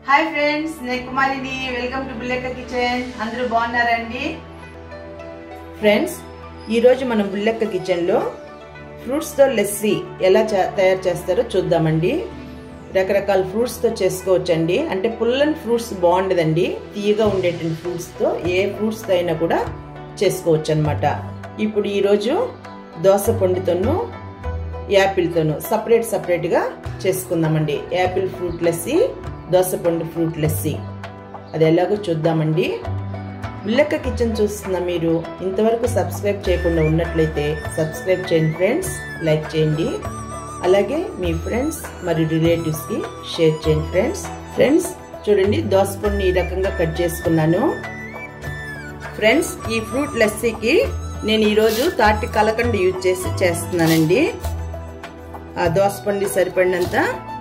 hi friends నేను కుమారిని welcome to Bullekka kitchen అందరూ బాగున్నారండి ఫ్రెండ్స్ ఈరోజు మనం బుల్లెక్క కిచెన్లో ఫ్రూట్స్తో లెస్సీ ఎలా చే- తయారు చేస్తారో చూద్దామండి రకరకాల ఫ్రూట్స్తో చేసుకోవచ్చండి అంటే పుల్లని ఫ్రూట్స్ బాగుండదండి తీయగా ఉండేటువంటి ఫ్రూట్స్తో ఏ ఫ్రూట్స్తో అయినా కూడా చేసుకోవచ్చు అనమాట ఇప్పుడు ఈరోజు దోస పండుతోనూ యాపిల్తోనూ సపరేట్ సపరేట్గా చేసుకుందామండి యాపిల్ ఫ్రూట్ లెస్సీ దోసపండు ఫ్రూట్ లెస్సీ అది ఎలాగో చూద్దామండి ఉల్లెక్క కిచెన్ చూస్తున్న మీరు ఇంతవరకు సబ్స్క్రైబ్ చేయకుండా ఉన్నట్లయితే సబ్స్క్రైబ్ చేయండి ఫ్రెండ్స్ లైక్ చేయండి అలాగే మీ ఫ్రెండ్స్ మరియు రిలేటివ్స్కి షేర్ చేయండి ఫ్రెండ్స్ ఫ్రెండ్స్ చూడండి దోసపండుని ఈ రకంగా కట్ చేసుకున్నాను ఫ్రెండ్స్ ఈ ఫ్రూట్ లెస్సీకి నేను ఈరోజు తాటి కలకండ యూజ్ చేసి చేస్తున్నానండి ఆ దోసపండి సరిపడినంత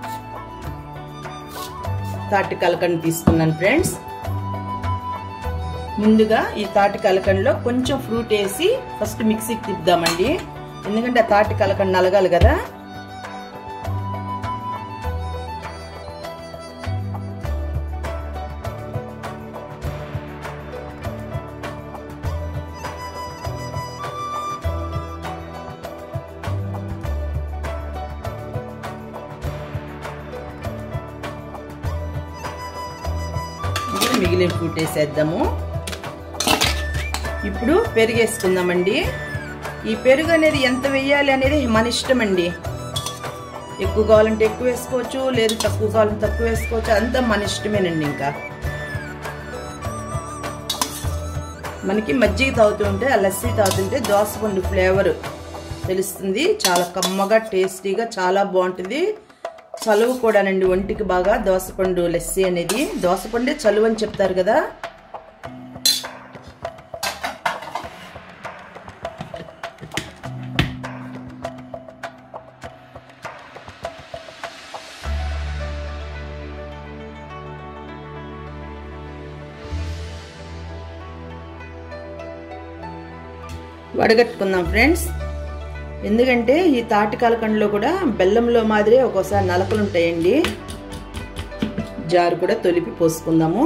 తాటి కలకండ తీసుకున్నాను ఫ్రెండ్స్ ముందుగా ఈ తాటి కలకండలో కొంచెం ఫ్రూట్ వేసి ఫస్ట్ మిక్సీకి తిప్పుదామండి ఎందుకంటే ఆ తాటి కలకండ నలగాలి కదా ఇప్పుడు మిగిలిన ఫ్రూట్ వేసేద్దాము ఇప్పుడు పెరుగు వేసుకుందామండి ఈ పెరుగు అనేది ఎంత వేయాలి అనేది మన ఇష్టం అండి ఎక్కువ కావాలంటే ఎక్కువ వేసుకోవచ్చు లేదు తక్కువ కావాలంటే తక్కువ వేసుకోవచ్చు అంతా మన ఇష్టమేనండి ఇంకా మనకి మజ్జిగ తాగుతుంటే ఆ లస్సీ తాగుతుంటే దోసపండు ఫ్లేవర్ తెలుస్తుంది చాలా కమ్మగా టేస్టీగా చాలా బాగుంటుంది చలువు కూడానండి ఒంటికి బాగా దోసపండు లస్సీ అనేది దోసపండే చలువు అని చెప్తారు కదా వడగట్టుకుందాం ఫ్రెండ్స్ ఎందుకంటే ఈ తాటి కలకండలో కూడా బెల్లంలో మాదిరి ఒక్కోసారి నలకలు ఉంటాయండి జారు కూడా తొలిపి పోసుకుందాము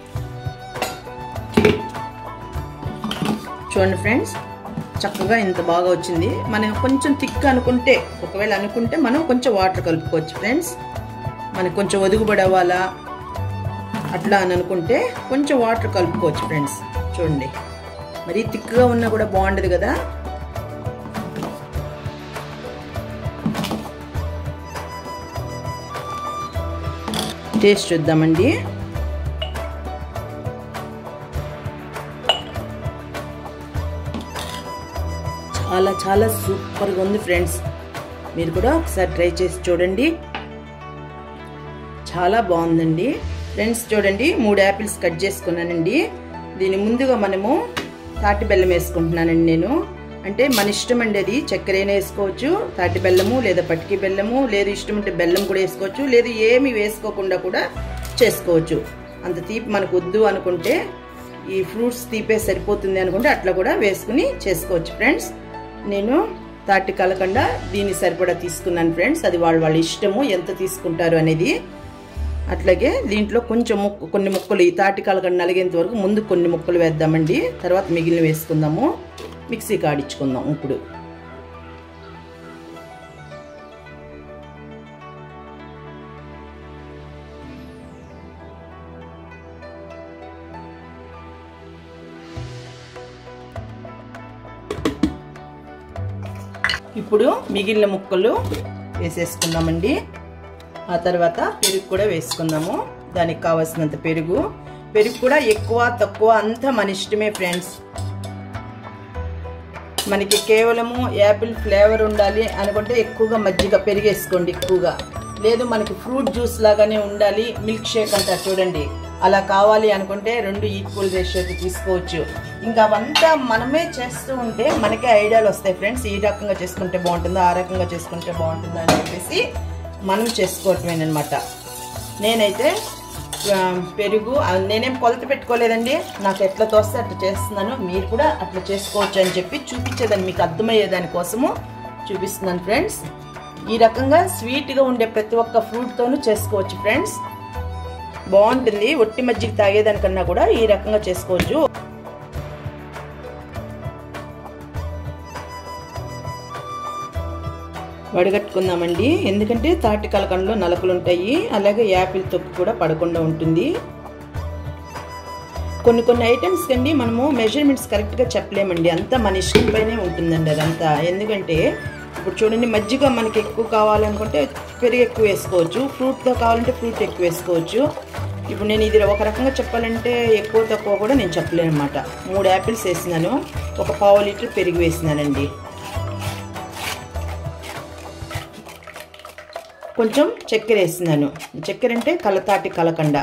చూడండి ఫ్రెండ్స్ చక్కగా ఇంత బాగా వచ్చింది మనం కొంచెం థిక్ అనుకుంటే ఒకవేళ అనుకుంటే మనం కొంచెం వాటర్ కలుపుకోవచ్చు ఫ్రెండ్స్ మనకు కొంచెం ఒదుగుబడి అవ్వాలా అట్లా అని అనుకుంటే కొంచెం వాటర్ కలుపుకోవచ్చు ఫ్రెండ్స్ చూడండి మరి థిక్గా ఉన్నా కూడా బాగుండదు కదా టేస్ట్ చూద్దామండి చాలా చాలా సూపర్గా ఉంది ఫ్రెండ్స్ మీరు కూడా ఒకసారి ట్రై చేసి చూడండి చాలా బాగుందండి ఫ్రెండ్స్ చూడండి మూడు యాపిల్స్ కట్ చేసుకున్నానండి దీని ముందుగా మనము తాటి బెల్లం వేసుకుంటున్నానండి నేను అంటే మన ఇష్టం అండి అది చక్కెర అయినా వేసుకోవచ్చు తాటి బెల్లము లేదా పటికి బెల్లము లేదు ఇష్టం ఉంటే బెల్లం కూడా వేసుకోవచ్చు లేదు ఏమి వేసుకోకుండా కూడా చేసుకోవచ్చు అంత తీపి మనకు వద్దు అనుకుంటే ఈ ఫ్రూట్స్ తీపే సరిపోతుంది అనుకుంటే అట్లా కూడా వేసుకుని చేసుకోవచ్చు ఫ్రెండ్స్ నేను తాటి కలకండ దీన్ని సరిపడా తీసుకున్నాను ఫ్రెండ్స్ అది వాళ్ళ వాళ్ళ ఇష్టము ఎంత తీసుకుంటారు అనేది అట్లాగే దీంట్లో కొంచెం ముక్కు కొన్ని ముక్కలు ఈ తాటి కలకండ నలిగేంత వరకు ముందు కొన్ని ముక్కలు వేద్దామండి తర్వాత మిగిలిన వేసుకుందాము మిక్సీ కాడించుకుందాం ఇప్పుడు ఇప్పుడు మిగిలిన ముక్కలు వేసేసుకుందామండి ఆ తర్వాత పెరుగు కూడా వేసుకుందాము దానికి కావాల్సినంత పెరుగు పెరుగు కూడా ఎక్కువ తక్కువ అంతా మన ఇష్టమే ఫ్రెండ్స్ మనకి కేవలము యాపిల్ ఫ్లేవర్ ఉండాలి అనుకుంటే ఎక్కువగా మజ్జిగ పెరిగేసుకోండి ఎక్కువగా లేదు మనకి ఫ్రూట్ జ్యూస్ లాగానే ఉండాలి మిల్క్ షేక్ అంటారు చూడండి అలా కావాలి అనుకుంటే రెండు ఈక్వల్ రేషియోకి తీసుకోవచ్చు ఇంకా అవంతా మనమే చేస్తూ ఉంటే మనకే ఐడియాలు వస్తాయి ఫ్రెండ్స్ ఈ రకంగా చేసుకుంటే బాగుంటుందా ఆ రకంగా చేసుకుంటే బాగుంటుందా అని చెప్పేసి మనం చేసుకోవటమేనమాట నేనైతే ఆ, పెరుగు ఆ, నేనేం కొలత పెట్టుకోలేదండి నాకు ఎట్లా తోస్తే అట్లా చేస్తున్నాను మీరు కూడా అట్లా చేసుకోవచ్చు అని చెప్పి చూపించేదాన్ని మీకు అర్థమయ్యేదాని కోసము చూపిస్తున్నాను ఫ్రెండ్స్ ఈ రకంగా స్వీట్గా ఉండే ప్రతి ఒక్క ఫ్రూట్తోనూ చేసుకోవచ్చు ఫ్రెండ్స్ బాగుంటుంది ఒట్టి మజ్జిగ తాగేదానికన్నా కూడా ఈ రకంగా చేసుకోవచ్చు వడగట్టుకుందామండి ఎందుకంటే తాటి కలకండలో నలకలు ఉంటాయి అలాగే యాపిల్ తొక్కు కూడా పడకుండా ఉంటుంది కొన్ని కొన్ని ఐటమ్స్ కండి మనము మెజర్మెంట్స్ కరెక్ట్గా చెప్పలేమండి అంతా మన ఇష్టం పైనే ఉంటుందండి అదంతా ఎందుకంటే ఇప్పుడు చూడండి మజ్జిగ మనకి ఎక్కువ కావాలనుకుంటే పెరుగు ఎక్కువ వేసుకోవచ్చు ఫ్రూట్తో కావాలంటే ఫ్రూట్ ఎక్కువ వేసుకోవచ్చు ఇప్పుడు నేను ఇది ఒక రకంగా చెప్పాలంటే ఎక్కువ తక్కువ కూడా నేను చెప్పలేను అనమాట మూడు యాపిల్స్ వేసినాను ఒక పావు లీటర్ పెరుగు వేసినానండి కొంచెం చక్కెర వేసినాను చక్కెర అంటే కలతాటి కలకండ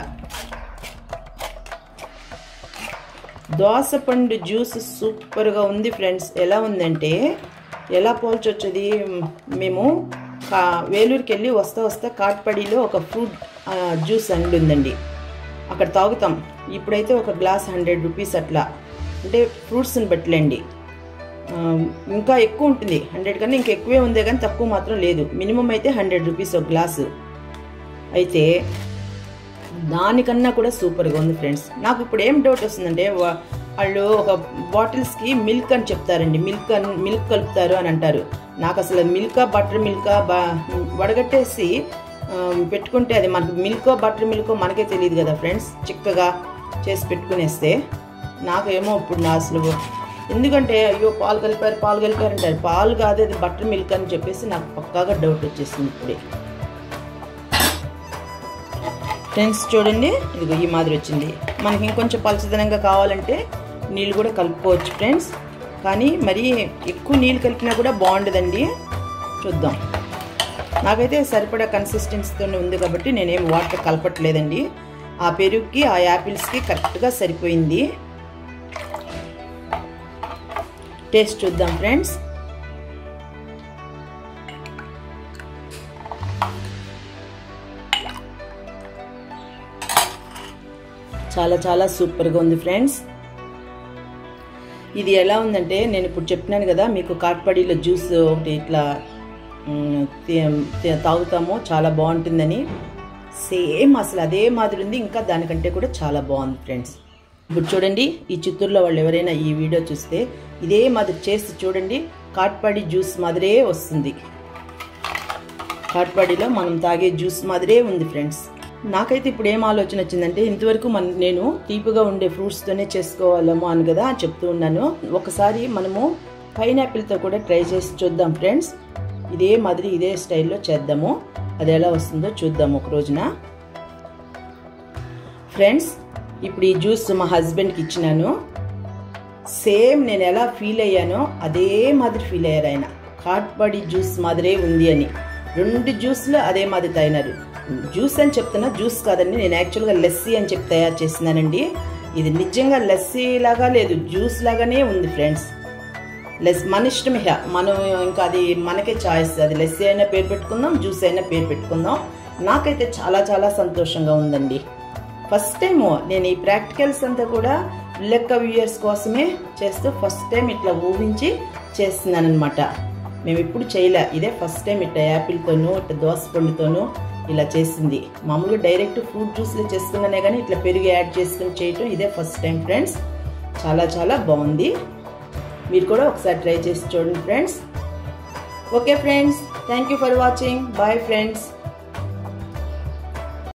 దోసపండు జ్యూస్ సూపర్గా ఉంది ఫ్రెండ్స్ ఎలా ఉందంటే ఎలా పోల్చొచ్చది మేము కా వేలూరుకి వెళ్ళి వస్తా వస్తా కాట్పడిలో ఒక ఫ్రూట్ జ్యూస్ అండి ఉందండి అక్కడ తాగుతాం ఇప్పుడైతే ఒక గ్లాస్ హండ్రెడ్ రూపీస్ అట్లా అంటే ఫ్రూట్స్ని బట్టిలేండి ఇంకా ఎక్కువ ఉంటుంది హండ్రెడ్ కన్నా ఇంకా ఎక్కువే ఉందే కానీ తక్కువ మాత్రం లేదు మినిమం అయితే హండ్రెడ్ రూపీస్ ఒక గ్లాసు అయితే దానికన్నా కూడా సూపర్గా ఉంది ఫ్రెండ్స్ నాకు ఇప్పుడు ఏం డౌట్ వస్తుందంటే వాళ్ళు ఒక బాటిల్స్కి మిల్క్ అని చెప్తారండి మిల్క్ అని మిల్క్ కలుపుతారు అని అంటారు నాకు అసలు మిల్కా బటర్ మిల్కా బా వడగట్టేసి పెట్టుకుంటే అది మనకు మిల్కో బటర్ మిల్కో మనకే తెలియదు కదా ఫ్రెండ్స్ చిక్కగా చేసి పెట్టుకునేస్తే నాకేమో ఇప్పుడు నా అసలు ఎందుకంటే అయ్యో పాలు కలిపారు పాలు కలిపారు అంటారు పాలు కాదు అది బటర్ మిల్క్ అని చెప్పేసి నాకు పక్కాగా డౌట్ వచ్చేసింది ఇప్పుడే ఫ్రెండ్స్ చూడండి ఇదిగో ఈ మాదిరి వచ్చింది మనకి ఇంకొంచెం పలచదనంగా కావాలంటే నీళ్ళు కూడా కలుపుకోవచ్చు ఫ్రెండ్స్ కానీ మరీ ఎక్కువ నీళ్ళు కలిపినా కూడా బాగుండదండి చూద్దాం నాకైతే సరిపడా కన్సిస్టెన్సీతోనే ఉంది కాబట్టి నేనేం వాటర్ కలపట్లేదండి ఆ పెరుగుకి ఆ యాపిల్స్కి కరెక్ట్గా సరిపోయింది టేస్ట్ చూద్దాం ఫ్రెండ్స్ చాలా చాలా సూపర్గా ఉంది ఫ్రెండ్స్ ఇది ఎలా ఉందంటే నేను ఇప్పుడు చెప్పినాను కదా మీకు కాట్పడిలో జ్యూస్ ఒకటి ఇట్లా తాగుతాము చాలా బాగుంటుందని సేమ్ అసలు అదే మాదిరి ఉంది ఇంకా దానికంటే కూడా చాలా బాగుంది ఫ్రెండ్స్ ఇప్పుడు చూడండి ఈ చిత్తూరులో వాళ్ళు ఎవరైనా ఈ వీడియో చూస్తే ఇదే మాదిరి చేసి చూడండి కాట్పాడి జ్యూస్ మాదిరే వస్తుంది కాట్పాడిలో మనం తాగే జ్యూస్ మాదిరే ఉంది ఫ్రెండ్స్ నాకైతే ఇప్పుడు ఏం ఆలోచన వచ్చిందంటే ఇంతవరకు మన నేను తీపిగా ఉండే ఫ్రూట్స్తోనే చేసుకోవాలేమో అని కదా చెప్తూ ఉన్నాను ఒకసారి మనము పైనాపిల్తో కూడా ట్రై చేసి చూద్దాం ఫ్రెండ్స్ ఇదే మాదిరి ఇదే స్టైల్లో చేద్దాము అది ఎలా వస్తుందో చూద్దాం ఒక రోజున ఫ్రెండ్స్ ఇప్పుడు ఈ జ్యూస్ మా హస్బెండ్కి ఇచ్చినాను సేమ్ నేను ఎలా ఫీల్ అయ్యానో అదే మాదిరి ఫీల్ అయ్యారు ఆయన కాట్పడి జ్యూస్ మాదిరే ఉంది అని రెండు జ్యూస్లు అదే మాదిరి తాగినారు జ్యూస్ అని చెప్తున్నా జ్యూస్ కాదండి నేను యాక్చువల్గా లస్సీ అని చెప్పి తయారు చేసినానండి ఇది నిజంగా లస్సీ లాగా లేదు జ్యూస్ లాగానే ఉంది ఫ్రెండ్స్ లెస్ మన ఇష్టమే మనం ఇంకా అది మనకే చాయిస్ అది లెస్సీ అయినా పేరు పెట్టుకుందాం జ్యూస్ అయినా పేరు పెట్టుకుందాం నాకైతే చాలా చాలా సంతోషంగా ఉందండి ఫస్ట్ టైము నేను ఈ ప్రాక్టికల్స్ అంతా కూడా లెక్క వ్యూయర్స్ కోసమే చేస్తూ ఫస్ట్ టైం ఇట్లా ఊహించి చేస్తున్నాను అనమాట మేము ఇప్పుడు చేయలే ఇదే ఫస్ట్ టైం ఇట్లా యాపిల్తోనూ ఇట్లా దోస పండుతోనూ ఇలా చేసింది మామూలుగా డైరెక్ట్ ఫ్రూట్ జ్యూస్లో చేసుకున్నానే కానీ ఇట్లా పెరుగు యాడ్ చేసుకుని చేయటం ఇదే ఫస్ట్ టైం ఫ్రెండ్స్ చాలా చాలా బాగుంది మీరు కూడా ఒకసారి ట్రై చేసి చూడండి friends okay friends thank you for watching bye friends